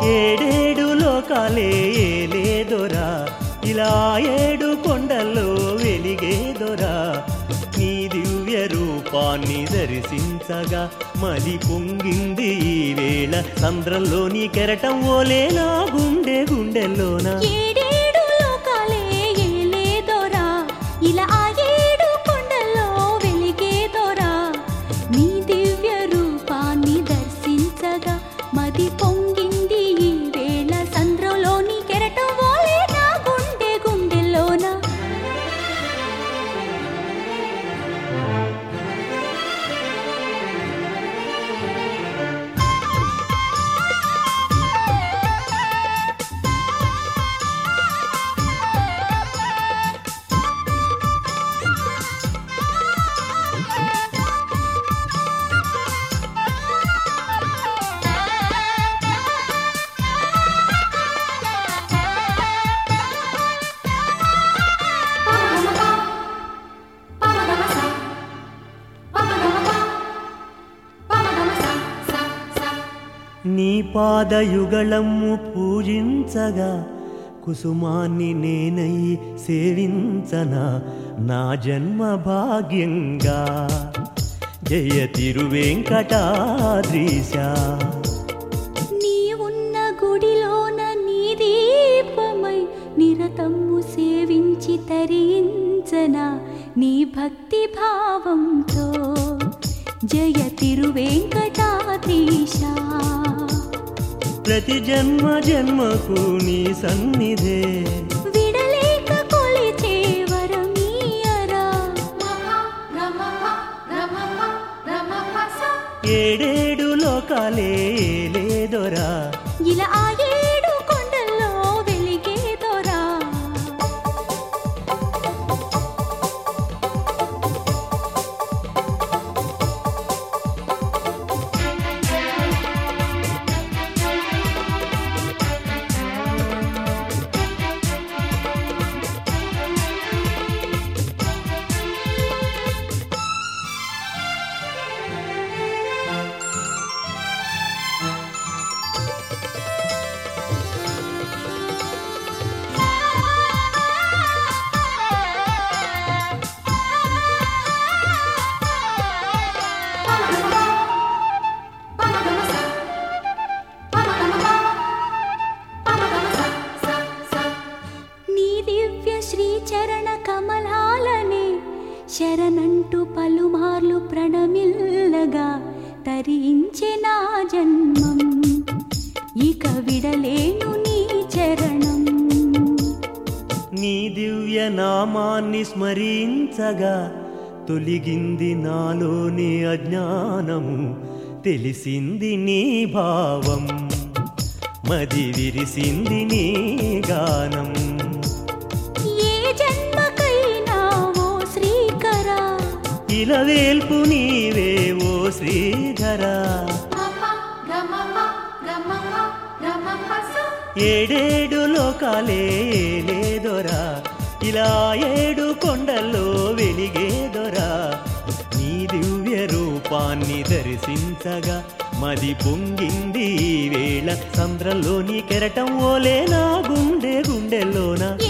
ఏడేడు లోకాలే లేదొరా ఇలా ఏడు కొండల్లో వెలిగేదొరా నీ దివ్య రూపాన్ని దర్శించగా మది పొంగింది ఈ వేళ సంద్రంలోని కెరటం ఓలే నా గుండె గుండెల్లోన ఏడేడు లోకాలే ఏలేదోరా ఇలా ఆ ఏడు కొండల్లో వెలిగేదోరా నీ దివ్య రూపాన్ని దర్శించగా మది పొంగింది ఈ వేళ సంద్రంలోని కెరటం వోలే నా గుండె గుండెల్లోన నీ పాదయుగళము పూజించగా కుసుమాన్ని నేనై సేవించనా నా జన్మ భాగ్యంగా జయ తిరువెంకటాద్రీశ నీ ఉన్న గుడిలోన నీ దీపమై నిరతము సేవించి తరించనా నీ భక్తి భావంతో జయ తిరువెంకటాద్రీశ ప్రతి జన్మ జన్మకు నీ సన్నిధే విడలేక కొలిచే వరమీయరా ఏడేడు లోకాలే లేదొరా ఇలా ఆ ఏడు కొండల్లో వెలిగేదోరా నీ దివ్య శ్రీచరణ కమలాలనే శరణంటూ పలుమార్లు ప్రణమిల్లగా తరించే నా జన్మం ఇక విడలేను నీ చరణం నీ దివ్య నామాన్ని స్మరించగా తొలిగింది నాలోని అజ్ఞానము తెలిసింది నీ భావం మది విరిసింది నీ గానం ఏ జన్మకైనా ఓ శ్రీకరా ఇలవేల్పు నీవే ఓ శ్రీధరా ఏడేడు లోకాలే లేదొరా ఇలా ఏడు కొండల్లో వెలిగేదొరా నీ దివ్య రూపాన్ని దర్శించగా మది పొంగింది ఈ వేళ సంద్రంలోని కెరటం ఓలే నా గుండె గుండెల్లోన